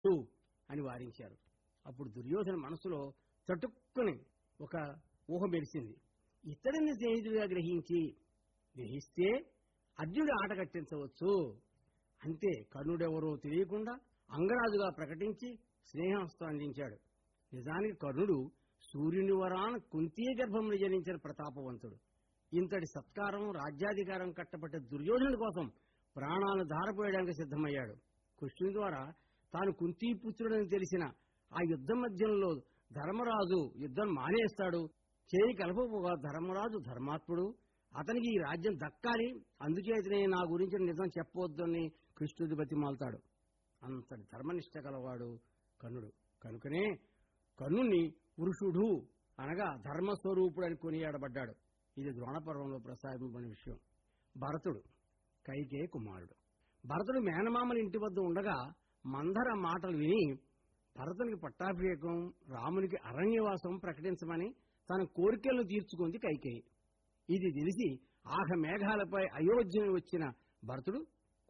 "ఊ" అని వారించారు అప్పుడు దుర్యోధన మనసులో చటుక్కుని ఒక ఊహ మెరిసింది ఇతడిని స్నేహితుడిగా గ్రహించి గ్రహిస్తే అర్జునుడి ఆట కట్టించవచ్చు అంతే కర్ణుడెవరో తెలియకుండా అంగరాజుగా ప్రకటించి స్నేహస్తం అందించాడు నిజానికి కర్ణుడు సూర్యుని వరాన కుంతీ గర్భంలో జనించిన ప్రతాపవంతుడు ఇంతటి సత్కారం రాజ్యాధికారం కట్టబట్టే దుర్యోధనుడి కోసం ప్రాణాలను ధారపోయడానికి సిద్ధమయ్యాడు కృష్ణుని ద్వారా తాను కుంతీపుత్రుడని తెలిసిన ఆ యుద్ధం మధ్యంలో ధర్మరాజు యుద్ధం మానేస్తాడు చేయి కలపపోగా ధర్మరాజు ధర్మాత్ముడు అతనికి ఈ రాజ్యం దక్కాలి అందుచేతనే నా గురించి నిజం చెప్పవద్దని కృష్ణుడి బతిమాలుతాడు అంతటి ధర్మనిష్ట గలవాడు కర్ణుడు కనుకనే కర్ణుణ్ణి పురుషుడు అనగా ధర్మస్వరూపుడు అని కొనియాడబడ్డాడు ఇది ద్రోణపర్వంలో ప్రస్తావింపబడిన విషయం భరతుడు కైకే కుమారుడు భరతుడు మేనమామల ఇంటి వద్ద ఉండగా మందర మాటలు విని భరతునికి పట్టాభిషేకం రామునికి అరణ్యవాసం ప్రకటించమని తన కోరికలను తీర్చుకుంది కైకేయి ఇది తెలిసి ఆహ మేఘాలపై అయోధ్యను వచ్చిన భరతుడు